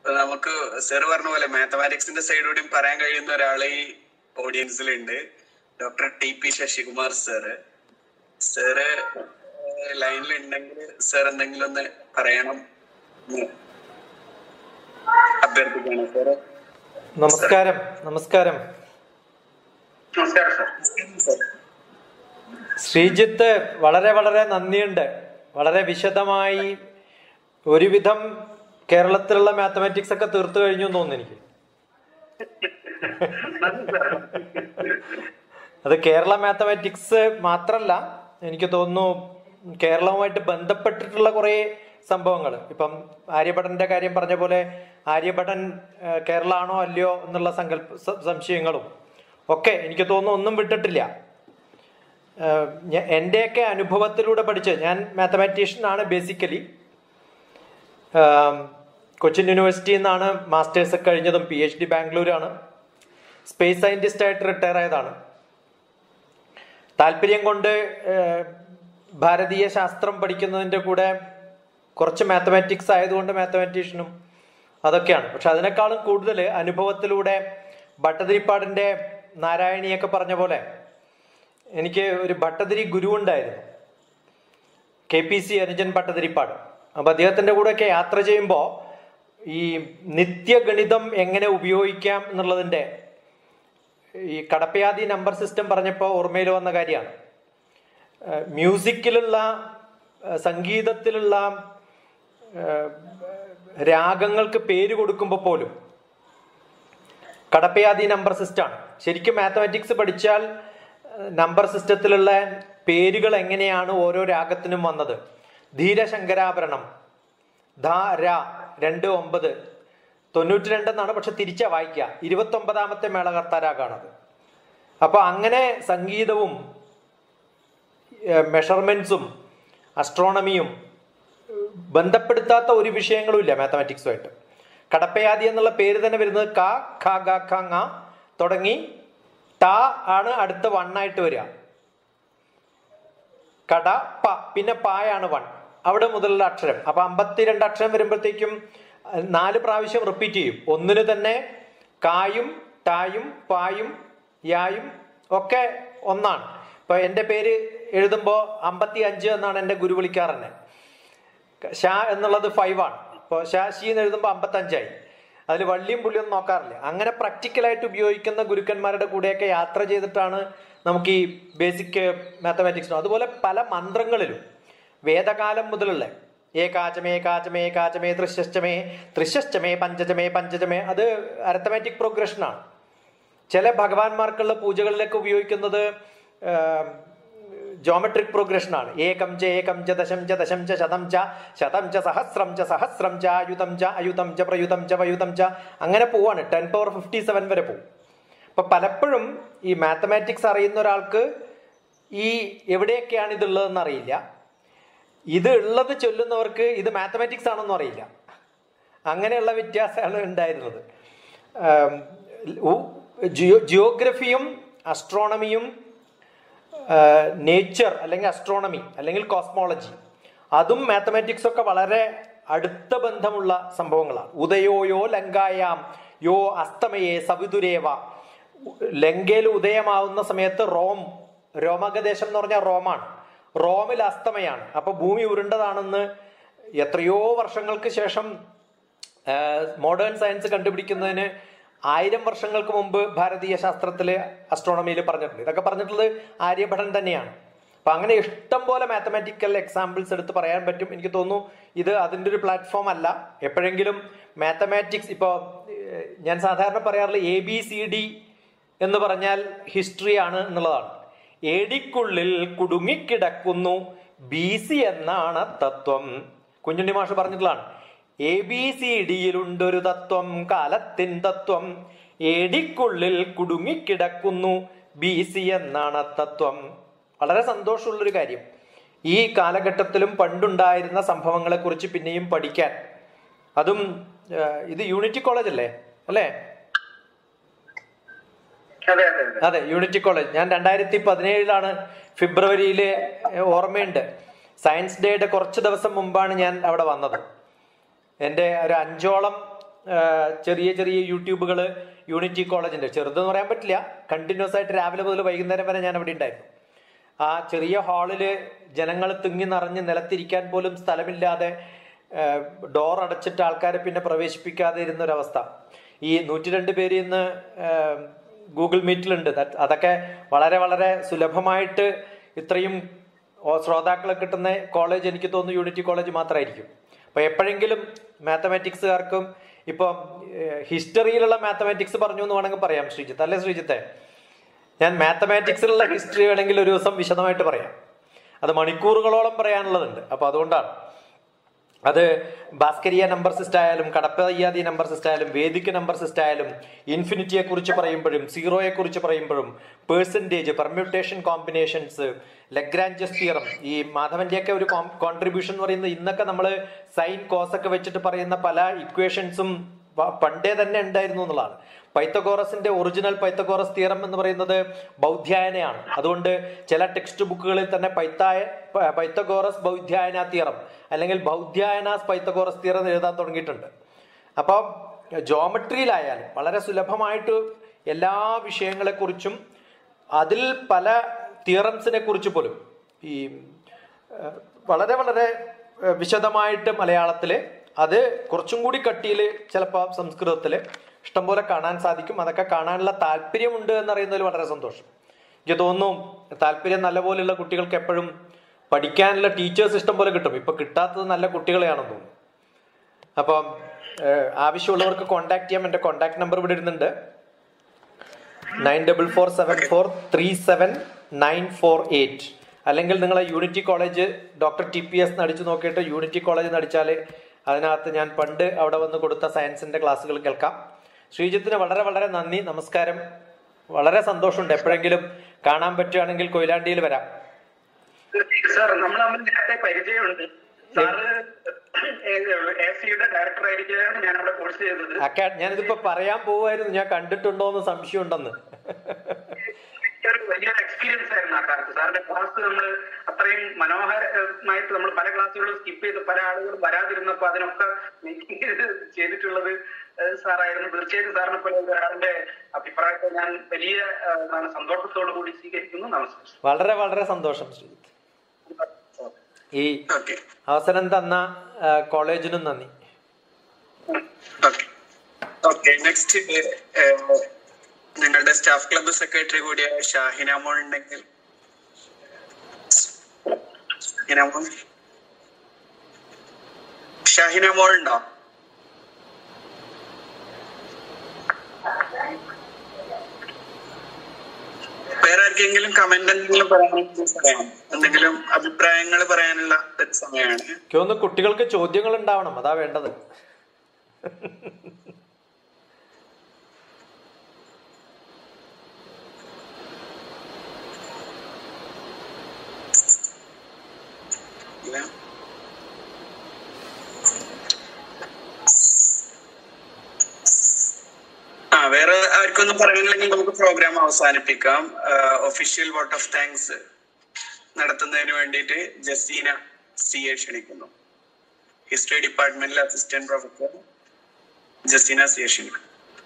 നമുക്ക് സാർ പറഞ്ഞ പോലെ മാത്തമാറ്റിക്സിന്റെ സൈഡോടെയും പറയാൻ കഴിയുന്ന ഒരാൾ ഈ ഓഡിയൻസിലുണ്ട് doctor T P Shashikumar sir sir ലൈനിൽ ഉണ്ടെങ്കിൽ സാർ എന്തെങ്കിലും ഒന്ന് പറയണം എന്ന് അഭ്യർത്ഥിക്കണം സാറ് നമസ്കാരം നമസ്കാരം നമസ്കാരം സാർ ശ്രീജിത്ത് വളരെ വളരെ നന്ദിയുണ്ട് വളരെ വിശദമായി ഒരുവിധം കേരളത്തിലുള്ള മാത്തമാറ്റിക്സ് ഒക്കെ തീർത്തു കഴിഞ്ഞു എന്ന് തോന്നുന്നു എനിക്ക് അത് കേരള മാത്തമാറ്റിക്സ് മാത്രല്ല എനിക്ക് തോന്നുന്നു കേരളവുമായിട്ട് ബന്ധപ്പെട്ടിട്ടുള്ള കുറേ സംഭവങ്ങൾ ഇപ്പം ആര്യഭടന്റെ കാര്യം പറഞ്ഞ പോലെ ആര്യഭടൻ ഏഹ്, കേരള ആണോ അല്ലയോ എന്നുള്ള സങ്കല്പ സ- സംശയങ്ങളും ഒക്കെ എനിക്ക് തോന്നുന്നു ഒന്നും വിട്ടിട്ടില്ല ഏഹ്, ഞ- എൻ്റെയൊക്കെ അനുഭവത്തിലൂടെ പഠിച്ച് ഞാൻ മാത്തമാറ്റീഷ്യൻ ആണ് ബേസിക്കലി കൊച്ചിൻ യൂണിവേഴ്സിറ്റിയിൽ നിന്നാണ് മാസ്റ്റേഴ്സ് ഒക്കെ കഴിഞ്ഞതും പി എച്ച് ഡി ബാംഗ്ലൂരാണ് സ്പേസ് സയന്റിസ്റ്റ് ആയിട്ട് റിട്ടയർ ആയതാണ് താല്പര്യം കൊണ്ട് ഏഹ്, ഭാരതീയ ശാസ്ത്രം പഠിക്കുന്നതിൻ്റെ കൂടെ കുറച്ച് മാത്തമാറ്റിക്സ് ആയതുകൊണ്ട് മാത്തമാറ്റീഷ്യനും അതൊക്കെയാണ് പക്ഷെ അതിനേക്കാളും കൂടുതൽ അനുഭവത്തിലൂടെ ഭട്ടതിരിപ്പാടിൻ്റെ നാരായണിയൊക്കെ പറഞ്ഞ പോലെ എനിക്ക് ഒരു ഭട്ടതിരി ഗുരു ഉണ്ടായിരുന്നു കെ പി സി അനുജൻ ഭട്ടതിരിപ്പാട് അപ്പൊ അദ്ദേഹത്തിന്റെ കൂടെയൊക്കെ യാത്ര ചെയ്യുമ്പോൾ ഈ നിത്യഗണിതം എങ്ങനെ ഉപയോഗിക്കാം എന്നുള്ളതിന്റെ ഈ കടപ്പയാതി നമ്പർ സിസ്റ്റം പറഞ്ഞപ്പോൾ ഓർമ്മയിൽ വന്ന കാര്യമാണ് ഏഹ് മ്യൂസിക്കിലുള്ള ഏഹ് സംഗീതത്തിലുള്ള ഏഹ് രാഗങ്ങൾക്ക് പേര് കൊടുക്കുമ്പോൾ പോലും കടപ്പയാതി നമ്പർ സിസ്റ്റമാണ് ശരിക്കും മാത്തമാറ്റിക്സ് പഠിച്ചാൽ നമ്പർ സിസ്റ്റത്തിലുള്ള പേരുകൾ എങ്ങനെയാണ് ഓരോ രാഗത്തിനും വന്നത് ധീരശങ്കരാഭരണം ധ ര രണ്ട് ഒമ്പത് തൊണ്ണൂറ്റി രണ്ടെന്നാണ് പക്ഷെ തിരിച്ചാ വായിക്കുക ഇരുപത്തി ഒമ്പതാമത്തെ മേളകർത്താരാകാണത് അപ്പൊ അങ്ങനെ സംഗീതവും മെഷർമെന്റ്സും അസ്ട്രോണമിയും ബന്ധപ്പെടുത്താത്ത ഒരു വിഷയങ്ങളും ഇല്ല മാത്തമാറ്റിക്സുമായിട്ട് കടപ്പയാതി എന്നുള്ള പേര് തന്നെ വരുന്നത് ക ഖ ഗ ഖ ങ തുടങ്ങി ട ആണ് അടുത്ത വണ്ണായിട്ട് വരിക കട പ പിന്നെ പായാണ് വൺ അവിടെ മുതലുള്ള അക്ഷരം അപ്പൊ അമ്പത്തിരണ്ട് അക്ഷരം വരുമ്പോഴത്തേക്കും അഹ് നാല് പ്രാവശ്യം റിപ്പീറ്റ് ചെയ്യും ഒന്നിന് തന്നെ കായും ടായും പായും യായും ഒക്കെ ഒന്നാണ് ഇപ്പൊ എൻ്റെ പേര് എഴുതുമ്പോൾ അമ്പത്തി അഞ്ച് എന്നാണ് എൻ്റെ ഗുരു വിളിക്കാറെന്നെ ഷാ എന്നുള്ളത് ഫൈവ് ആണ് ഇപ്പോൾ ഷാ ഷി എന്ന് എഴുതുമ്പോൾ അമ്പത്തഞ്ചായി അതിൽ വള്ളിയും പുള്ളിയും ഒന്നും നോക്കാറില്ല അങ്ങനെ പ്രാക്ടിക്കലായിട്ട് ഉപയോഗിക്കുന്ന ഗുരുക്കന്മാരുടെ കൂടെയൊക്കെ യാത്ര ചെയ്തിട്ടാണ് നമുക്ക് ഈ ബേസിക് മാത്തമാറ്റിക്സ് അതുപോലെ പല മന്ത്രങ്ങളിലും വേദകാലം മുതലുള്ള ഏകാചമേ കാചമേ കാചമേ തൃശ്ചമേ തൃശ്ചമേ പഞ്ചചമേ പഞ്ചചമേ അത് അരത്തമാറ്റിക് പ്രോഗ്രഷനാണ് ചില ഭഗവാന്മാർക്കുള്ള പൂജകളിലൊക്കെ ഉപയോഗിക്കുന്നത് ജോമെട്രിക് പ്രോഗ്രഷൻ ആണ് ഏകം ച ഏകം ച ദശം ച ദശം ച ശതം ച ശതം ച സഹസ്രം ച സഹസ്രം ച അയുതം ച അയുതം ച പ്രയുതം ച വയുതം ച അങ്ങനെ പോവാണ് ടെൻ പവർ ഫിഫ്റ്റി സെവൻ വരെ പോകും അപ്പൊ പലപ്പോഴും ഈ മാത്തമാറ്റിക്സ് അറിയുന്ന ഒരാൾക്ക് ഈ എവിടെയൊക്കെയാണ് ഇതുള്ളതെന്ന് അറിയില്ല ഇത് ഉള്ളത് ചൊല്ലുന്നവർക്ക് ഇത് മാത്തമാറ്റിക്സ് ആണെന്നും അറിയില്ല അങ്ങനെയുള്ള വ്യത്യാസമാണ് ഉണ്ടായിരുന്നത് ആം, ഉ- ജിയോ ജിയോഗ്രഫിയും അസ്ട്രോണമിയും നേച്ചർ അല്ലെങ്കിൽ അസ്ട്രോണമി അല്ലെങ്കിൽ കോസ്മോളജി അതും മാത്തമാറ്റിക്സ് ഒക്കെ വളരെ അടുത്ത ബന്ധമുള്ള സംഭവങ്ങളാണ് ഉദയോയോ ലങ്കായാം യോ അസ്തമയെ സവിതുരേവ ലങ്കയിൽ ഉദയമാവുന്ന സമയത്ത് റോം രോമകദേശം എന്ന് പറഞ്ഞാൽ റോമാണ് റോമിൽ അസ്തമയാണ് അപ്പൊ ഭൂമി ഉരുണ്ടതാണെന്ന് എത്രയോ വർഷങ്ങൾക്ക് ശേഷം മോഡേൺ സയൻസ് കണ്ടുപിടിക്കുന്നതിന് ആയിരം വർഷങ്ങൾക്ക് മുമ്പ് ഭാരതീയ ശാസ്ത്രത്തില് അസ്ട്രോണമിയിൽ പറഞ്ഞിട്ടുണ്ട് ഇതൊക്കെ പറഞ്ഞിട്ടുള്ളത് ആര്യഭടൻ തന്നെയാണ് അപ്പൊ അങ്ങനെ ഇഷ്ടം പോലെ മാത്തമാറ്റിക്കൽ എക്സാമ്പിൾസ് എടുത്ത് പറയാൻ പറ്റും എനിക്ക് തോന്നുന്നു ഇത് അതിൻ്റെ ഒരു പ്ലാറ്റ്ഫോം അല്ല എപ്പോഴെങ്കിലും മാത്തമാറ്റിക്സ് ഇപ്പോൾ ഞാൻ സാധാരണ പറയാറുള്ള എ ബി സി ഡി എന്ന് പറഞ്ഞാൽ ഹിസ്റ്ററി ആണ് എന്നുള്ളതാണ് എടിക്കുള്ളിൽ കുടുങ്ങിക്കിടക്കുന്നു ബി സി എന്നാണ് തത്വം കുഞ്ഞുണ്ണി മാഷ് പറഞ്ഞിട്ടുള്ളതാണ് എ ബി സി ഡിയിലുണ്ടൊരു തത്വം കാലത്തിൻ തത്വം എടിക്കുള്ളിൽ കുടുങ്ങിക്കിടക്കുന്നു ബി സി എന്നാണ് തത്വം വളരെ സന്തോഷമുള്ളൊരു കാര്യം ഈ കാലഘട്ടത്തിലും പണ്ടുണ്ടായിരുന്ന സംഭവങ്ങളെ കുറിച്ച് പിന്നെയും പഠിക്കാൻ അതും ഏഹ്, ഇത് യൂണിറ്റി കോളേജ് അല്ലേ അല്ലേ അതെ അതെ അതെ അതെ യൂണിറ്റി കോളേജ് ഞാൻ രണ്ടായിരത്തി പതിനേഴിലാണ് ഫെബ്രുവരിയിൽ ഓർമ്മയുണ്ട് സയൻസ് ഡേയുടെ കുറച്ച് ദിവസം മുമ്പാണ് ഞാൻ അവിടെ വന്നത് എൻ്റെ ഒരു അഞ്ചോളം ആ, ചെറിയ ചെറിയ യൂട്യൂബുകൾ യൂണിറ്റി കോളേജിന്റെ ചെറുതെന്ന് പറയാൻ പറ്റില്ല കണ്ടിന്യൂസ് ആയിട്ട് രാവിലെ മുതൽ വൈകുന്നേരം വരെ ഞാൻ അവിടെ ഉണ്ടായിരുന്നു ആ ചെറിയ ഹാളില് ജനങ്ങൾ തിങ്ങി നിറഞ്ഞ് നിലത്തിരിക്കാൻ പോലും സ്ഥലമില്ലാതെ ഡോർ അടച്ചിട്ട് ആൾക്കാരെ പിന്നെ പ്രവേശിപ്പിക്കാതെ ഇരുന്നൊരവസ്ഥ ഈ നൂറ്റി രണ്ട് പേര് ഇന്ന് ഗൂഗിൾ മീറ്റിലുണ്ട് That- അതൊക്കെ വളരെ വളരെ സുലഭമായിട്ട് ഇത്രയും ഓ- ശ്രോതാക്കളെ കിട്ടുന്ന കോളേജ് എനിക്ക് തോന്നുന്നു യൂണിറ്റി കോളേജ് മാത്രമായിരിക്കും അപ്പൊ എപ്പോഴെങ്കിലും മാത്തമാറ്റിക്സുകാർക്കും ഇപ്പം ഹിസ്റ്ററിയിലുള്ള മാത്തമാറ്റിക്സ് പറഞ്ഞു എന്ന് വേണമെങ്കിൽ പറയാം ശ്രീജിത്ത് അല്ലേ ശ്രീജിത്തെ ഞാൻ മാത്തമാറ്റിക്സിലുള്ള ഹിസ്റ്ററി വേണമെങ്കിൽ ഒരു ദിവസം വിശദമായിട്ട് പറയാം അത് മണിക്കൂറുകളോളം പറയാനുള്ളതുണ്ട് അപ്പൊ അതുകൊണ്ടാണ് അത് ഭാസ്കരിയ നമ്പർ സിസ്റ്റം ആയാലും കടപ്പയ്യാതി നമ്പർ സിസ്റ്റം ആയാലും വേദിക നമ്പർ സിസ്റ്റം ആയാലും ഇൻഫിനിറ്റിയെ കുറിച്ച് പറയുമ്പോഴും സീറോയെ കുറിച്ച് പറയുമ്പോഴും percentage permutation combinations Lagrange's theorem ഈ മാധവന്റെയൊക്കെ ഒരു കോൺട്രിബ്യൂഷൻ എന്ന് പറയുന്നത് ഇന്നൊക്കെ നമ്മൾ സൈൻ കോസ് ഒക്കെ വെച്ചിട്ട് പറയുന്ന പല ഇക്വേഷൻസും പണ്ടേ തന്നെ ഉണ്ടായിരുന്നു എന്നുള്ളതാണ് പൈത്തഗോറസിന്റെ ഒറിജിനൽ പൈത്തഗോറസ് തിയറം എന്ന് പറയുന്നത് ബൗദ്ധ്യായനയാണ് അതുകൊണ്ട് ചില ടെക്സ്റ്റ് ബുക്കുകളിൽ തന്നെ പൈത്തായ പ- പൈത്തഗോറസ് ബൗദ്ധ്യായന തിയറം അല്ലെങ്കിൽ ബൗദ്ധ്യായനാസ് പൈത്തഗോറസ് തിയറം എന്ന് എഴുതാൻ തുടങ്ങിയിട്ടുണ്ട് അപ്പോൾ ജോമെട്രിയിലായാലും വളരെ സുലഭമായിട്ട് എല്ലാ വിഷയങ്ങളെക്കുറിച്ചും അതിൽ പല തിയറംസിനെ കുറിച്ച് പോലും ഈ ഏഹ്, വളരെ വളരെ ഏഹ്, വിശദമായിട്ട് മലയാളത്തിൽ അത് കുറച്ചും കൂടി കട്ടിയിൽ ചിലപ്പോൾ സംസ്കൃതത്തിൽ ഇഷ്ടംപോലെ കാണാൻ സാധിക്കും അതൊക്കെ കാണാനുള്ള താല്പര്യമുണ്ട് എന്നറിയുന്നതിൽ വളരെ സന്തോഷം എനിക്ക് തോന്നുന്നു താല്പര്യം നല്ലപോലെയുള്ള കുട്ടികൾക്ക് എപ്പോഴും പഠിക്കാനുള്ള ടീച്ചേഴ്സ് ഇഷ്ടം പോലെ കിട്ടും ഇപ്പൊ കിട്ടാത്തത് നല്ല കുട്ടികളെയാണെന്ന് തോന്നുന്നു അപ്പം ഏഹ്, ആവശ്യമുള്ളവർക്ക് കോൺടാക്ട് ചെയ്യാം എൻ്റെ കോൺടാക്ട് നമ്പർ ഇവിടെ ഇടുന്നുണ്ട് nine double four seven four three seven nine four eight അല്ലെങ്കിൽ നിങ്ങൾ unity college doctor T P S അടിച്ചു നോക്കിയിട്ട് യൂണിറ്റി കോളേജ് നടിച്ചാൽ അതിനകത്ത് ഞാൻ പണ്ട് അവിടെ വന്ന് കൊടുത്ത സയൻസിന്റെ ക്ലാസ്സുകൾ കേൾക്കാം ശ്രീജിത്തിന് വളരെ വളരെ നന്ദി നമസ്കാരം വളരെ സന്തോഷമുണ്ട് എപ്പോഴെങ്കിലും കാണാൻ പറ്റുകയാണെങ്കിൽ കൊയിലാണ്ടിയിൽ വരാം സാർ നമ്മൾ തമ്മിൽ നേരത്തെ പരിചയമുണ്ട് സാറ് എ സിയുടെ ഡയറക്ടർ ആയിരിക്കുകയാണ് ഞാൻ അവിടെ കോഴ്സ് ചെയ്തത് അക്കാ ഞാനിതിപ്പോ പറയാൻ പോവായിരുന്നു ഞാൻ കണ്ടിട്ടുണ്ടോ എന്ന് സംശയമുണ്ടെന്ന് ഒരു വലിയൊരു എക്സ്പീരിയൻസ് ആയിരുന്നു ആ കാലത്ത് സാറിന്റെ ക്ലാസ് നമ്മൾ അത്രയും മനോഹരമായിട്ട് നമ്മൾ പല ക്ലാസ്സുകളും സ്കിപ്പ് ചെയ്ത് പല ആളുകളും വരാതിരുന്നപ്പോ അതിനൊക്കെ മേക്കിംഗ് ചെയ്തിട്ടുള്ളത് ഏഹ് സാറായിരുന്നു തീർച്ചയായിട്ടും സാറിനെ പോലെ ഒരാളുടെ അഭിപ്രായത്തെ ഞാൻ വലിയ ഏഹ്, എന്താണ് സന്തോഷത്തോടു കൂടി സ്വീകരിക്കുന്നു നമസ്കാരം വളരെ വളരെ സന്തോഷം ശ്രീജിത്ത് ഈ ഓക്കെ അവസരം തന്ന ആ, കോളേജിനും നന്ദി ഓക്കെ ഓക്കെ നെക്സ്റ്റ് ഞങ്ങളുടെ സ്റ്റാഫ് ക്ലബ്ബ് സെക്രട്ടറി കൂടിയായ ഷാഹിന മോൾ ഉണ്ടെങ്കിൽ ഷാഹിന മോൾ ഷാഹിന മോൾ ഉണ്ടോ വേറെ ആർക്കെങ്കിലും കമന്റ് എന്തെങ്കിലും പറയാനെങ്കിൽ പറയാം എന്തെങ്കിലും അഭിപ്രായങ്ങൾ പറയാനുള്ള ഒരു സമയമാണ് എനിക്ക് തോന്നുന്നു കുട്ടികൾക്ക് ചോദ്യങ്ങൾ ഉണ്ടാവണം അതാ വേണ്ടത് ഇല്ല. ആ വേറെ ആർക്കൊന്നും പറയാനില്ലെങ്കിൽ നമുക്ക് പ്രോഗ്രാം അവസാനിപ്പിക്കാം ഒഫീഷ്യൽ വോട്ട് ഓഫ് താങ്ക്സ് നടത്തുന്നതിന് വേണ്ടിയിട്ട് ജസീന സി എ ക്ഷണിക്കുന്നു ഹിസ്റ്ററി ഡിപ്പാർട്ട്മെന്റിലെ assistant professor Jaseena C A ക്ഷണിക്കുന്നു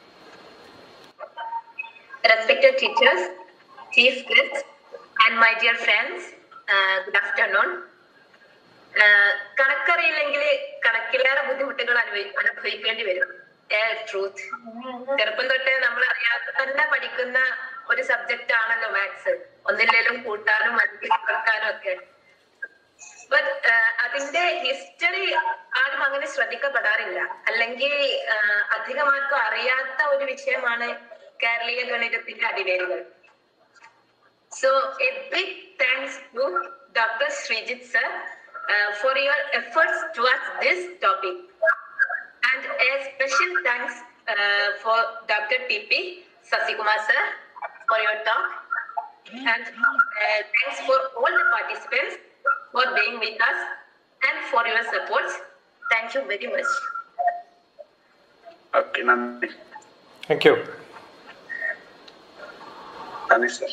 respected teachers, chief guests, and my dear friends, uh, good afternoon. Uh, കണക്കറിയില്ലെങ്കിൽ കണക്കിലേറെ ബുദ്ധിമുട്ടുകൾ അനുഭവി അനുഭവിക്കേണ്ടി വരും ട്രൂത്ത് ചെറുപ്പം തൊട്ടേ നമ്മൾ അറിയാത്ത തന്നെ പഠിക്കുന്ന ഒരു സബ്ജക്റ്റ് ആണല്ലോ മാത്സ് ഒന്നില്ലേലും കൂട്ടാനും മനസ്സിലാക്കാനും ഒക്കെ ബട്ട് അതിന്റെ ഹിസ്റ്ററി ആരും അങ്ങനെ ശ്രദ്ധിക്കപ്പെടാറില്ല അല്ലെങ്കിൽ അധികം ആർക്കും അറിയാത്ത ഒരു വിഷയമാണ് കേരളീയ ഗണിതത്തിന്റെ അടിവേരുകൾ so a big thanks to doctor Sreejith sir for your efforts towards this topic and a special thanks for doctor T P Sasikumar sir for your talk and uh, thanks for all the participants for being with us and for your support. Thank you very much. Okay നന്ദി thank you നന്ദി sir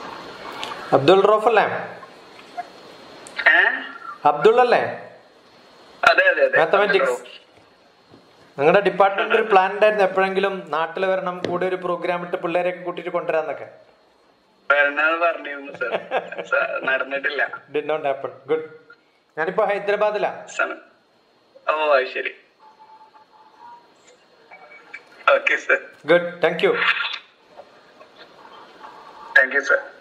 Abdul Rauf അല്ലേ ഏഹ് അബ്ദുൾ അല്ലേ അതെ അതെ അതെ mathematics നിങ്ങളുടെ department ഒരു പ്ലാൻ ഉണ്ടായിരുന്നു എപ്പോഴെങ്കിലും നാട്ടിൽ വരണം കൂടെ ഒരു പ്രോഗ്രാം ഇട്ട് പിള്ളേരെയൊക്കെ കൂട്ടിയിട്ട് കൊണ്ടുവരാന്നൊക്കെ വരണമെന്ന് പറഞ്ഞിരുന്നു സർ നടന്നിട്ടില്ല ഡിഡ് നോട്ട് ഹാപ്പൺ ഗുഡ് ഞാനിപ്പോ ഹൈദരാബാദിലാ സമയം ഓ അത് ശരി okay sir good thank you thank you sir